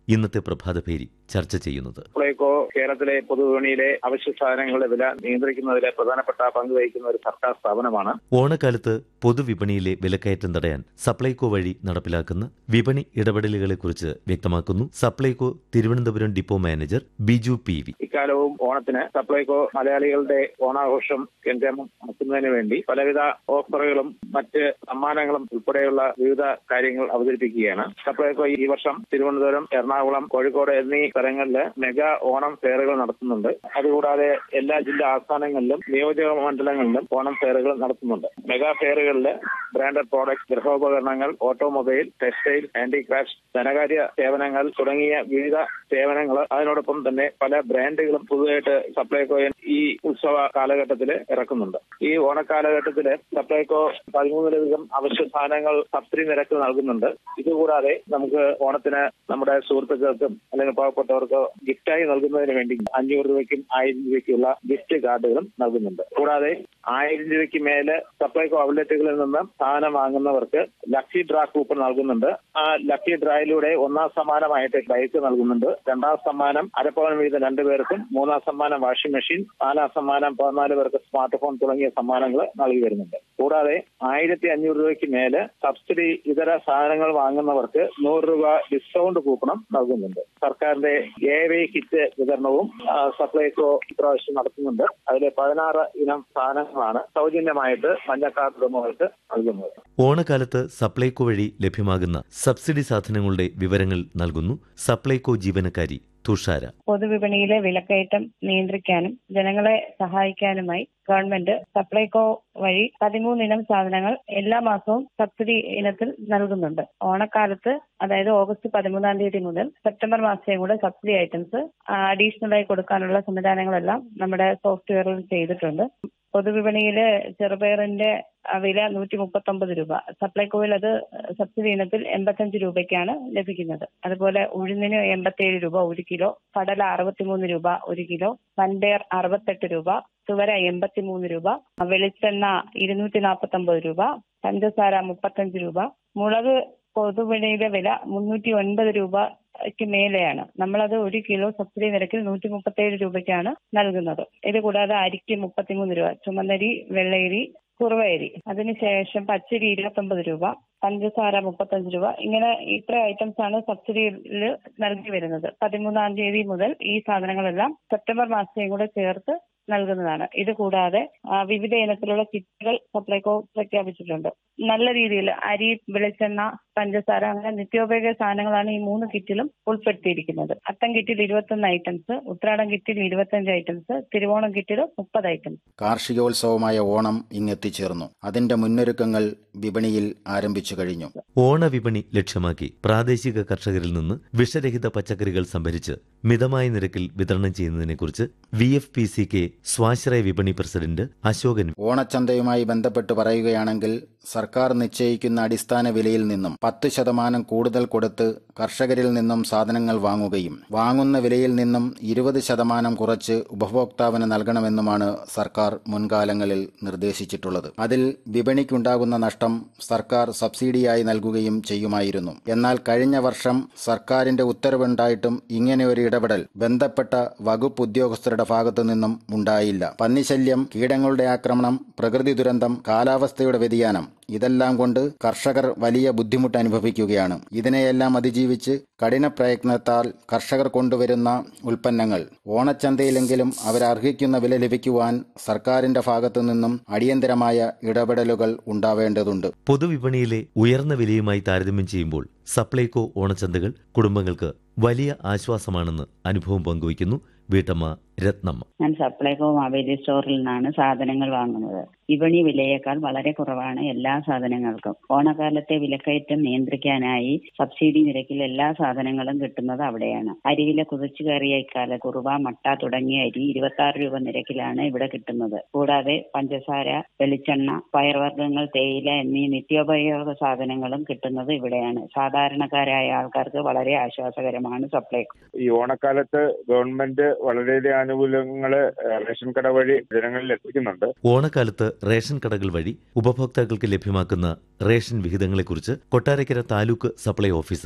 ഇന്നത്തെ പ്രഭാതഭേരി ചർച്ച ചെയ്യുന്നത് സപ്ലൈകോ കേരളത്തിലെ പൊതുവിപണിയിലെ അവശ്യ സാധനങ്ങളുടെ വില നിയന്ത്രിക്കുന്നതിലെ പ്രധാനപ്പെട്ട പങ്ക് വഹിക്കുന്ന ഒരു സർക്കാർ സ്ഥാപനമാണ് ഓണക്കാലത്ത് പൊതുവിപണിയിലെ വിലക്കയറ്റം തടയാൻ സപ്ലൈകോ വഴി നടപ്പിലാക്കുന്ന വിപണി ഇടപെടലുകളെക്കുറിച്ച് വ്യക്തമാക്കുന്നു Supplyco Thiruvananthapuram depot manager Biju P V ഇക്കാലവും ഓണത്തിന് സപ്ലൈകോ മലയാളികളുടെ ഓണാഘോഷം കേന്ദ്രമാക്കുന്നതിന് വേണ്ടി പലവിധ ഓഫറുകളും മറ്റ് സമ്മാനങ്ങളും ഉൾപ്പെടെയുള്ള വിവിധ കാര്യങ്ങൾ അവതരിപ്പിക്കുകയാണ് സപ്ലൈകോ ഈ വർഷം തിരുവനന്തപുരം എറണാകുളം കോഴിക്കോട് എന്നീ സ്ഥലങ്ങളിൽ മെഗാ ഓണം ഫെയറുകൾ നടത്തുന്നുണ്ട് അതുകൂടാതെ എല്ലാ ജില്ലാ ആസ്ഥാനങ്ങളിലും നിയോജക മണ്ഡലങ്ങളിലും ഓണം ഫെയറുകൾ നടത്തുന്നുണ്ട് മെഗാ ഫെയറുകളിൽ ബ്രാൻഡഡ് പ്രോഡക്ട്സ് ഗൃഹോപകരണങ്ങൾ ഓട്ടോമൊബൈൽ ടെക്സ്റ്റൈൽ ഹാൻഡിക്രാഫ്റ്റ് ധനകാര്യ സേവനങ്ങൾ തുടങ്ങിയ വിവിധ സേവനങ്ങൾ അതിനോടൊപ്പം തന്നെ പല ബ്രാൻഡുകളും പുതുതായിട്ട് സപ്ലൈകോ ഈ ഉത്സവ കാലഘട്ടത്തിൽ ഇറക്കുന്നുണ്ട് ഈ ഓണക്കാലഘട്ടത്തിൽ സപ്ലൈകോ പതിമൂന്നിലധികം അവശ്യ സാധനങ്ങൾ സബ്സിഡി നിരക്ക് നൽകുന്നുണ്ട് ഇതുകൂടാതെ നമുക്ക് ഓണത്തിന് നമ്മുടെ സുഹൃത്തുക്കൾക്കും അല്ലെങ്കിൽ പാവപ്പെട്ടവർക്ക് ഗിഫ്റ്റായി നൽകുന്നതിന് വേണ്ടി അഞ്ഞൂറ് രൂപയ്ക്കും ആയിരം രൂപയ്ക്കുള്ള ഗിഫ്റ്റ് കാർഡുകളും നൽകുന്നുണ്ട് കൂടാതെ ആയിരം രൂപയ്ക്ക് മേലെ സപ്ലൈകോ ഔട്ട്ലെറ്റുകളിൽ നിന്ന് സാധനം വാങ്ങുന്നവർക്ക് ലക്കി ഡ്രാ കൂപ്പൺ നൽകുന്നുണ്ട് ആ ലക്കി ഡ്രായിലൂടെ ഒന്നാം സമ്മാനമായിട്ട് ബൈക്ക് നൽകുന്നുണ്ട് രണ്ടാം സമ്മാനം അരപ്പവൻ വീതം രണ്ടുപേർക്കും മൂന്നാം സമ്മാനം വാഷിംഗ് മെഷീൻ നാലാം സമ്മാനം പതിനാല് പേർക്ക് സ്മാർട്ട് ഫോൺ തുടങ്ങിയ സമ്മാനങ്ങൾ നൽകി വരുന്നുണ്ട് കൂടാതെ ആയിരത്തി അഞ്ഞൂറ് രൂപയ്ക്ക് മേലെ സബ്സിഡി ഇതര സാധനങ്ങൾ വാങ്ങുന്നവർക്ക് നൂറ് രൂപ ഡിസ്കൗണ്ട് കൂപ്പണും നൽകുന്നുണ്ട് സർക്കാരിന്റെ എ വൈ കിറ്റ് വിതരണവും ആ, സപ്ലൈകോ ഇപ്രാവശ്യം നടത്തുന്നുണ്ട് അതിൽ പതിനാറ് ഇനം സാധനങ്ങളാണ് സൗജന്യമായിട്ട് മഞ്ഞക്കാർഡ് ഉടമകൾക്ക് നൽകുന്നത് ഓണക്കാലത്ത് സപ്ലൈകോ വഴി ലഭ്യമാകുന്ന സബ്സിഡി സാധനങ്ങളുടെ വിവരങ്ങൾ നൽകുന്നു സപ്ലൈകോ ജീവനക്കാരി തുഷാര പൊതുവിപണിയിലെ വിലക്കയറ്റം നിയന്ത്രിക്കാനും ജനങ്ങളെ സഹായിക്കാനുമായി ഗവൺമെന്റ് സപ്ലൈകോ വഴി പതിമൂന്നിനം സാധനങ്ങൾ എല്ലാ മാസവും സബ്സിഡി ഇനത്തിൽ നൽകുന്നുണ്ട് ഓണക്കാലത്ത് അതായത് ഓഗസ്റ്റ് പതിമൂന്നാം തീയതി മുതൽ സെപ്റ്റംബർ മാസത്തെയും കൂടെ സബ്സിഡി ഐറ്റംസ് അഡീഷണൽ ആയി കൊടുക്കാനുള്ള സംവിധാനങ്ങളെല്ലാം നമ്മുടെ സോഫ്റ്റ്വെയറിൽ ചെയ്തിട്ടുണ്ട് പൊതുവിപണിയില് ചെറുപയറിന്റെ ആ വില നൂറ്റി മുപ്പത്തൊമ്പത് രൂപ സപ്ലൈകോയിൽ അത് സബ്സിഡി ഇനത്തിൽ എൺപത്തഞ്ച് രൂപയ്ക്കാണ് ലഭിക്കുന്നത് അതുപോലെ ഉഴുന്നിന് എൺപത്തിയേഴ് രൂപ ഒരു കിലോ കടല അറുപത്തിമൂന്ന് രൂപ ഒരു കിലോ വൻപയർ അറുപത്തെട്ട് രൂപ തുവര എൺപത്തിമൂന്ന് രൂപ വെളിച്ചെണ്ണ ഇരുന്നൂറ്റി നാൽപ്പത്തൊമ്പത് രൂപ പഞ്ചസാര മുപ്പത്തഞ്ച് രൂപ മുളക് പൊതുവിപണിയിലെ വില മുന്നൂറ്റി ഒൻപത് രൂപയ്ക്ക് മേലെയാണ് നമ്മളത് ഒരു കിലോ സബ്സിഡി നിരക്കിൽ നൂറ്റി മുപ്പത്തേഴ് രൂപയ്ക്കാണ് നൽകുന്നത് ഇത് കൂടാതെ അരിക്ക് മുപ്പത്തിമൂന്ന് രൂപ ചുമന്നരി വെള്ളയരി കുറുവയരി അതിനുശേഷം പച്ചരി ഇരുപത്തൊമ്പത് രൂപ പഞ്ചസാര മുപ്പത്തഞ്ച് രൂപ ഇങ്ങനെ ഇത്ര ഐറ്റംസ് ആണ് സബ്സിഡിയിൽ നൽകി വരുന്നത് പതിമൂന്നാം തീയതി മുതൽ ഈ സാധനങ്ങളെല്ലാം സെപ്റ്റംബർ മാസത്തെയും കൂടെ ചേർത്ത് നൽകുന്നതാണ് ഇത് കൂടാതെ ആ, വിവിധ ഇനത്തിലുള്ള കിറ്റുകൾ സപ്ലൈകോ പ്രഖ്യാപിച്ചിട്ടുണ്ട് നല്ല രീതിയിൽ അരി വെളിച്ചെണ്ണ പഞ്ചസാര അങ്ങനെ നിത്യോപയോഗ സാധനങ്ങളാണ് ഈ മൂന്ന് കിറ്റിലും ഉൾപ്പെടുത്തിയിരിക്കുന്നത് അത്തം കിറ്റിൽ ഇരുപത്തൊന്ന് ഐറ്റംസ് ഉത്രാടം കിറ്റിൽ ഇരുപത്തഞ്ച് ഐറ്റംസ് തിരുവോണം കിറ്റിൽ മുപ്പത് ഐറ്റംസ് കാർഷികോത്സവമായ ഓണം ഇങ്ങെത്തിച്ചേർന്നു അതിന്റെ മുന്നൊരുക്കങ്ങൾ വിപണിയിൽ ആരംഭിച്ചു കഴിഞ്ഞു ഓണവിപണി ലക്ഷ്യമാക്കി പ്രാദേശിക കർഷകരിൽ നിന്ന് വിഷരഹിത പച്ചക്കറികൾ സംഭരിച്ച് മിതമായ നിരക്കിൽ വിതരണം ചെയ്യുന്നതിനെക്കുറിച്ച് V F P C K സ്വാശ്രയ വിപണി പ്രസിഡന്റ് അശോകൻ ഓണച്ചന്തയുമായി ബന്ധപ്പെട്ട് പറയുകയാണെങ്കിൽ സർക്കാർ നിശ്ചയിക്കുന്ന അടിസ്ഥാന വിലയിൽ നിന്നും പത്ത് ശതമാനം കൂടുതൽ കൊടുത്ത് കർഷകരിൽ നിന്നും സാധനങ്ങൾ വാങ്ങുകയും വാങ്ങുന്ന വിലയിൽ നിന്നും ഇരുപത് ശതമാനം കുറച്ച് ഉപഭോക്താവിന് നൽകണമെന്നുമാണ് സർക്കാർ മുൻകാലങ്ങളിൽ നിർദ്ദേശിച്ചിട്ടുള്ളത് അതിൽ വിപണിക്കുണ്ടാകുന്ന നഷ്ടം സർക്കാർ സബ്സിഡിയായി നൽകുകയും ചെയ്യുമായിരുന്നു എന്നാൽ കഴിഞ്ഞ വർഷം സർക്കാരിന്റെ ഉത്തരവുണ്ടായിട്ടും ഇങ്ങനെ ഒരു ഇടപെടൽ ബന്ധപ്പെട്ട വകുപ്പ് ഉദ്യോഗസ്ഥരുടെ ഭാഗത്തു നിന്നും ഉണ്ടായില്ല പന്നിശല്യം കീടങ്ങളുടെ ആക്രമണം പ്രകൃതി ദുരന്തം കാലാവസ്ഥയുടെ വ്യതിയാനം ഇതെല്ലാം കൊണ്ട് കർഷകർ വലിയ ബുദ്ധിമുട്ട് അനുഭവിക്കുകയാണ് ഇതിനെയെല്ലാം അതിജീവിച്ച് കഠിന പ്രയത്നത്താൽ കർഷകർ കൊണ്ടുവരുന്ന ഉൽപ്പന്നങ്ങൾ ഓണച്ചന്തയിലെങ്കിലും അവരർഹിക്കുന്ന വില ലഭിക്കുവാൻ സർക്കാരിന്റെ ഭാഗത്തു നിന്നും അടിയന്തരമായ ഇടപെടലുകൾ ഉണ്ടാവേണ്ടതുണ്ട് പൊതുവിപണിയിലെ ഉയർന്ന വിലയുമായി താരതമ്യം ചെയ്യുമ്പോൾ സപ്ലൈകോ ഓണച്ചന്തകൾ കുടുംബങ്ങൾക്ക് വലിയ ആശ്വാസമാണെന്ന് അനുഭവം പങ്കുവയ്ക്കുന്നു വീട്ടമ്മ രത്നമ്മ ഞാൻ സപ്ലൈകോ മാവേലി സ്റ്റോറിൽ നിന്നാണ് സാധനങ്ങൾ വാങ്ങുന്നത് വിപണി വിലയേക്കാൾ വളരെ കുറവാണ് എല്ലാ സാധനങ്ങൾക്കും ഓണക്കാലത്തെ വിലക്കയറ്റം നിയന്ത്രിക്കാനായി സബ്സിഡി നിരക്കിൽ എല്ലാ സാധനങ്ങളും കിട്ടുന്നത് അവിടെയാണ് അരിവില കുതിച്ചു കയറിയ ഇക്കാല കുറുവ മട്ട തുടങ്ങിയ അരി ഇരുപത്തി ആറ് രൂപ നിരക്കിലാണ് ഇവിടെ കിട്ടുന്നത് കൂടാതെ പഞ്ചസാര വെളിച്ചെണ്ണ പയർവർഗ്ഗങ്ങൾ തേയില എന്നീ നിത്യോപയോഗ സാധനങ്ങളും കിട്ടുന്നത് ഇവിടെയാണ് സാധാരണക്കാരായ ആൾക്കാർക്ക് വളരെ ആശ്വാസകരമാണ് സപ്ലൈകോ ഈ ഓണക്കാലത്ത് ഗവൺമെന്റ് വളരെയധികം ആനുകൂല്യങ്ങള് ഏഹ്, റേഷൻ കട വഴി ജനങ്ങളിൽ എത്തിക്കുന്നുണ്ട് ഓണക്കാലത്ത് റേഷൻ കടകൾ വഴി ഉപഭോക്താക്കൾക്ക് ലഭ്യമാക്കുന്ന റേഷൻ വിഹിതങ്ങളെക്കുറിച്ച് കൊട്ടാരക്കര താലൂക്ക് സപ്ലൈ ഓഫീസർ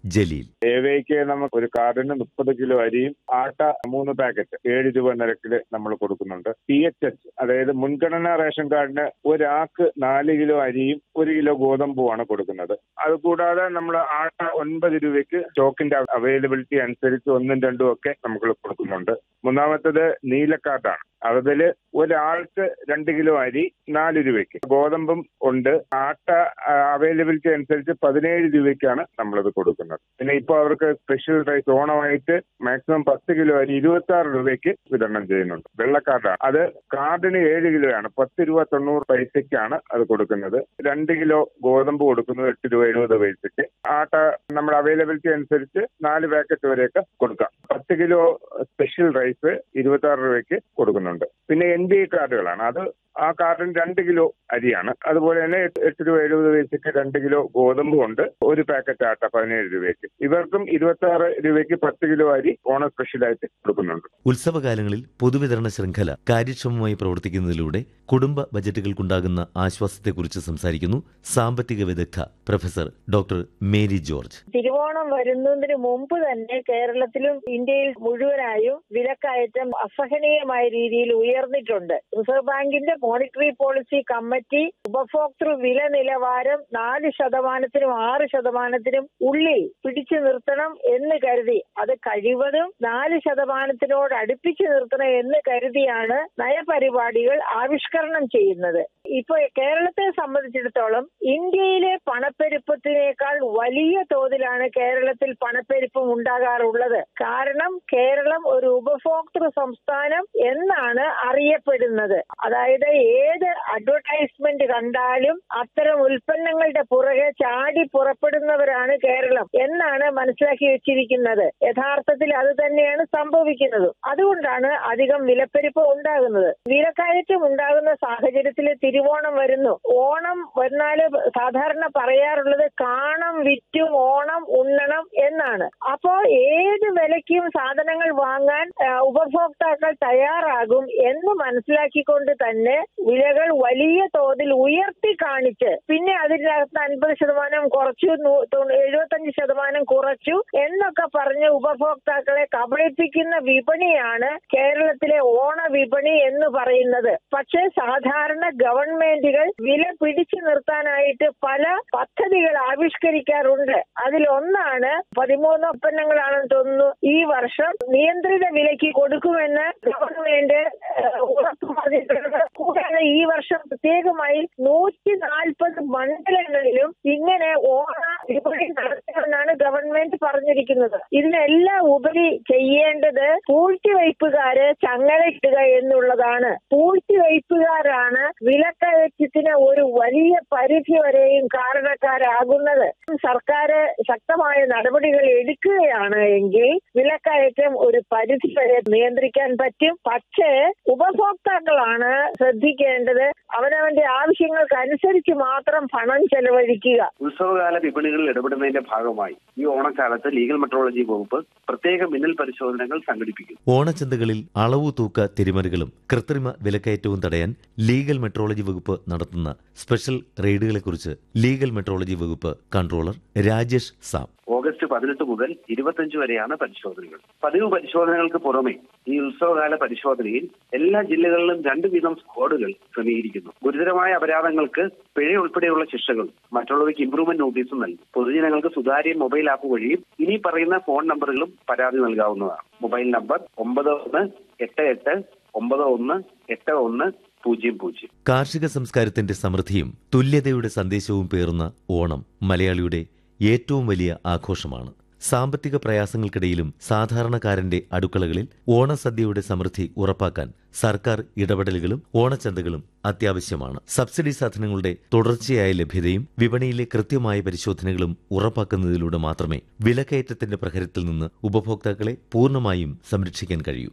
ജലീൽ ഏവയ്ക്ക് നമുക്ക് ഒരു കാർഡിന് മുപ്പത് കിലോ അരിയും ആട്ട മൂന്ന് പാക്കറ്റ് ഏഴ് രൂപ നിരക്കില് നമ്മൾ കൊടുക്കുന്നുണ്ട് പി എച്ച് എച്ച് അതായത് മുൻഗണനാ റേഷൻ കാർഡിന് ഒരാൾക്ക് നാല് കിലോ അരിയും ഒരു കിലോ ഗോതമ്പുമാണ് കൊടുക്കുന്നത് അതുകൂടാതെ നമ്മൾ ആട്ട ഒൻപത് രൂപയ്ക്ക് സ്റ്റോക്കിന്റെ അവൈലബിലിറ്റി അനുസരിച്ച് ഒന്നും രണ്ടും ഒക്കെ നമുക്ക് കൊടുക്കുന്നുണ്ട് മൂന്നാമത്തത് നീലക്കാർഡാണ് അതിൽ ഒരാൾക്ക് രണ്ട് കിലോ അരി നാല് രൂപയ്ക്ക് ഗോതമ്പും ഉണ്ട് ആട്ട അവൈലബിലിറ്റി അനുസരിച്ച് പതിനേഴ് രൂപയ്ക്കാണ് നമ്മളത് കൊടുക്കുന്നത് പിന്നെ ഇപ്പോൾ അവർക്ക് സ്പെഷ്യൽ റൈസ് ഓണമായിട്ട് മാക്സിമം പത്ത് കിലോ അരി ഇരുപത്തി ആറ് രൂപയ്ക്ക് വിതരണം ചെയ്യുന്നുണ്ട് വെള്ളക്കാർഡാണ് അത് കാർഡിന് ഏഴ് കിലോയാണ് പത്ത് രൂപ തൊണ്ണൂറ് പൈസയ്ക്കാണ് അത് കൊടുക്കുന്നത് രണ്ട് കിലോ ഗോതമ്പ് കൊടുക്കുന്നത് എട്ട് രൂപ എഴുപത് പൈസയ്ക്ക് ആട്ട നമ്മുടെ അവൈലബിലിറ്റി അനുസരിച്ച് നാല് പാക്കറ്റ് വരെയൊക്കെ കൊടുക്കാം പത്ത് കിലോ സ്പെഷ്യൽ റൈസ് ഇരുപത്തി ആറ് രൂപയ്ക്ക് കൊടുക്കുന്നുണ്ട് പിന്നെ എൻ ബി ഐ കാർഡുകളാണ് അത് ആ കാർഡിന് രണ്ട് കിലോ അരിയാണ് അതുപോലെ തന്നെ എട്ട് എട്ട് രൂപ എഴുപത് പൈസയ്ക്ക് രണ്ട് കിലോ ഗോതമ്പും ഉണ്ട് ഒരു പാക്കറ്റ് ആട്ട പതിനേഴ് രൂപയ്ക്ക് ഇവർക്കും ഇരുപത്തി ആറ് രൂപയ്ക്ക് പത്ത് കിലോ അരി ഓണം സ്പെഷ്യലായിട്ട് കൊടുക്കുന്നുണ്ട് ഉത്സവകാലങ്ങളിൽ പൊതുവിതരണ ശൃംഖല കാര്യക്ഷമമായി പ്രവർത്തിക്കുന്നതിലൂടെ കുടുംബ ബജറ്റുകൾക്കുണ്ടാകുന്ന ആശ്വാസത്തെക്കുറിച്ച് സംസാരിക്കുന്നു സാമ്പത്തിക വിദഗ്ധ professor doctor Mary George Thiruvonam വരുന്നതിന് മുമ്പ് തന്നെ കേരളത്തിലും ഇന്ത്യയിൽ മുഴുവനായും വിലക്കയറ്റം അസഹനീയമായ രീതിയിൽ ഉയർന്നിട്ടുണ്ട് റിസർവ് ബാങ്കിന്റെ മോണിറ്ററി പോളിസി കമ്മിറ്റി ഉപഭോക്തൃ വില നിലവാരം നാല് ശതമാനത്തിനും ആറ് ശതമാനത്തിനും ഉള്ളിൽ പിടിച്ചു നിർത്തണം എന്ന് കരുതി അത് കഴിവതും നാല് ശതമാനത്തിനോട് അടുപ്പിച്ചു നിർത്തണം എന്ന് കരുതിയാണ് നയപരിപാടികൾ ആവിഷ്കരണം ചെയ്യുന്നത് ഇപ്പൊ കേരളത്തെ സംബന്ധിച്ചിടത്തോളം ഇന്ത്യയിലെ പണപ്പെരുപ്പത്തിനേക്കാൾ വലിയ തോതിലാണ് കേരളത്തിൽ പണപ്പെരുപ്പം ഉണ്ടാകാറുള്ളത് കാരണം കേരളം ഒരു ഉപഭോക്തൃ സംസ്ഥാനം എന്നാണ് അറിയപ്പെടുന്നത് അതായത് ഏത് അഡ്വർടൈസ്മെന്റ് കണ്ടാലും അത്തരം ഉൽപ്പന്നങ്ങളുടെ പുറകെ ചാടി പുറപ്പെടുന്നവരാണ് കേരളം എന്നാണ് മനസ്സിലാക്കി വെച്ചിരിക്കുന്നത് യഥാർത്ഥത്തിൽ അത് തന്നെയാണ് സംഭവിക്കുന്നത് അതുകൊണ്ടാണ് അധികം വിലപ്പെരുപ്പം ഉണ്ടാകുന്നത് വിലക്കയറ്റം ഉണ്ടാകുന്ന സാഹചര്യത്തിൽ തിരുവോണം വരുന്നു ഓണം വന്നാല് സാധാരണ പറയാറുള്ളത് കാണം വിറ്റും ഓണം ഉണ്ണണം എന്നാണ് അപ്പോ ഏത് വിലയ്ക്കും സാധനങ്ങൾ വാങ്ങാൻ ആ, ഉപഭോക്താക്കൾ തയ്യാറാകും എന്ന് മനസ്സിലാക്കിക്കൊണ്ട് തന്നെ വിലകൾ വലിയ തോതിൽ ഉയർത്തി കാണിച്ച് പിന്നെ അതിനകത്ത് അൻപത് ശതമാനം കുറച്ചു നൂ- തൊണ്ണൂ- എഴുപത്തഞ്ച് ശതമാനം കുറച്ചു എന്നൊക്കെ പറഞ്ഞ് ഉപഭോക്താക്കളെ കബളിപ്പിക്കുന്ന വിപണിയാണ് കേരളത്തിലെ ഓണ വിപണി എന്ന് പറയുന്നത് പക്ഷേ സാധാരണ ഗവൺമെന്റുകൾ വില പിടിച്ചു നിർത്താനായിട്ട് പല പദ്ധതികൾ ആവിഷ്കരിക്കാറുണ്ട് അതിലൊന്നാണ് പതിമൂന്ന് ഉൽപ്പന്നങ്ങളാണെന്ന് തോന്നുന്നു ഈ വർഷം നിയന്ത്രിത വിലയ്ക്ക് കൊടുക്കുമെന്ന് ഗവൺമെന്റ് ഏഹ്, ഉറപ്പ് പറഞ്ഞിട്ടുണ്ട് കൂടാതെ ഈ വർഷം പ്രത്യേകമായി നൂറ്റി നാൽപ്പത് മണ്ഡലങ്ങളിലും ഇങ്ങനെ ഓണ വിപണി നടത്തുമെന്നാണ് ഗവൺമെന്റ് പറഞ്ഞിരിക്കുന്നത് ഇതിനെല്ലാം ഉപരി ചെയ്യേണ്ടത് പൂഴ്ത്തിവയ്പ്പുകാരെ ചങ്ങലയിടുക എന്നുള്ളതാണ് പൂഴ്ത്തിവയ്പ്പുകാരാണ് വിലക്കയറ്റത്തിന് ഒരു വലിയ പരിധി വരെയും കാരണക്കാരാകുന്നത് സർക്കാർ ശക്തമായ നടപടികൾ എടുക്കുകയാണ് എങ്കിൽ വിലക്കയറ്റം ഒരു പരിധി വരെ നിയന്ത്രിക്കാൻ പറ്റും പക്ഷേ ഉപഭോക്താക്കളാണ് ശ്രദ്ധിക്കേണ്ടത് അവനവന്റെ ആവശ്യങ്ങൾക്ക് അനുസരിച്ച് മാത്രം പണം ചെലവഴിക്കുക ഉത്സവകാല വിപണികളിൽ ഇടപെടുന്നതിന്റെ ഭാഗമായി ഈ ഓണക്കാലത്ത് ലീഗൽ മെട്രോളജി വകുപ്പ് പ്രത്യേക മിന്നൽ പരിശോധനകൾ സംഘടിപ്പിക്കും ഓണച്ചന്തകളിൽ അളവു തൂക്ക തിരിമറികളും കൃത്രിമ വിലക്കയറ്റവും തടയാൻ ലീഗൽ മെട്രോളജി വകുപ്പ് നടത്തുന്ന സ്പെഷ്യൽ റെയ്ഡുകളെക്കുറിച്ച് ലീഗൽ മെട്രോളജി വകുപ്പ് കൺട്രോളർ രാജേഷ് സാം ഓഗസ്റ്റ് പതിനെട്ട് മുതൽ ഇരുപത്തഞ്ച് വരെയാണ് പരിശോധനകൾ പതിവ് പരിശോധനകൾക്ക് പുറമെ ഈ ഉത്സവകാല പരിശോധനയിൽ എല്ലാ ജില്ലകളിലും രണ്ട് വീതം സ്ക്വാഡുകൾ ക്രമീകരിക്കുന്നു ഗുരുതരമായ അപരാധങ്ങൾക്ക് പിഴ ഉൾപ്പെടെയുള്ള ശിക്ഷകളും മറ്റുള്ളവയ്ക്ക് ഇംപ്രൂവ്മെന്റ് നോട്ടീസും നൽകും പൊതുജനങ്ങൾക്ക് സുതാര്യ മൊബൈൽ ആപ്പ് വഴിയും ഇനി പറയുന്ന ഫോൺ നമ്പറുകളും പരാതി നൽകാവുന്നതാണ് മൊബൈൽ നമ്പർ ഒമ്പത് ഒന്ന് എട്ട് എട്ട് ഒമ്പത് ഒന്ന് എട്ട് ഒന്ന് പൂജ്യം പൂജ്യം കാർഷിക സംസ്കാരത്തിന്റെ സമൃദ്ധിയും തുല്യതയുടെ സന്ദേശവും പേറുന്ന ഓണം മലയാളിയുടെ ഏറ്റവും വലിയ ആഘോഷമാണ് സാമ്പത്തിക പ്രയാസങ്ങൾക്കിടയിലും സാധാരണക്കാരന്റെ അടുക്കളകളിൽ ഓണസദ്യയുടെ സമൃദ്ധി ഉറപ്പാക്കാൻ സർക്കാർ ഇടപെടലുകളും ഓണച്ചന്തകളും അത്യാവശ്യമാണ് സബ്സിഡി സാധനങ്ങളുടെ തുടർച്ചയായ ലഭ്യതയും വിപണിയിലെ കൃത്യമായ പരിശോധനകളും ഉറപ്പാക്കുന്നതിലൂടെ മാത്രമേ വിലക്കയറ്റത്തിന്റെ പ്രഹരത്തിൽ നിന്ന് ഉപഭോക്താക്കളെ പൂർണ്ണമായും സംരക്ഷിക്കാൻ കഴിയൂ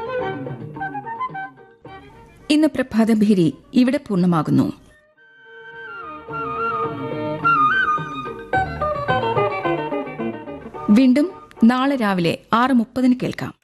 ഇന്ന് പ്രഭാതഭേരി ഇവിടെ പൂർണ്ണമാകുന്നു വീണ്ടും നാളെ രാവിലെ ആറ് മുപ്പതിന് കേൾക്കാം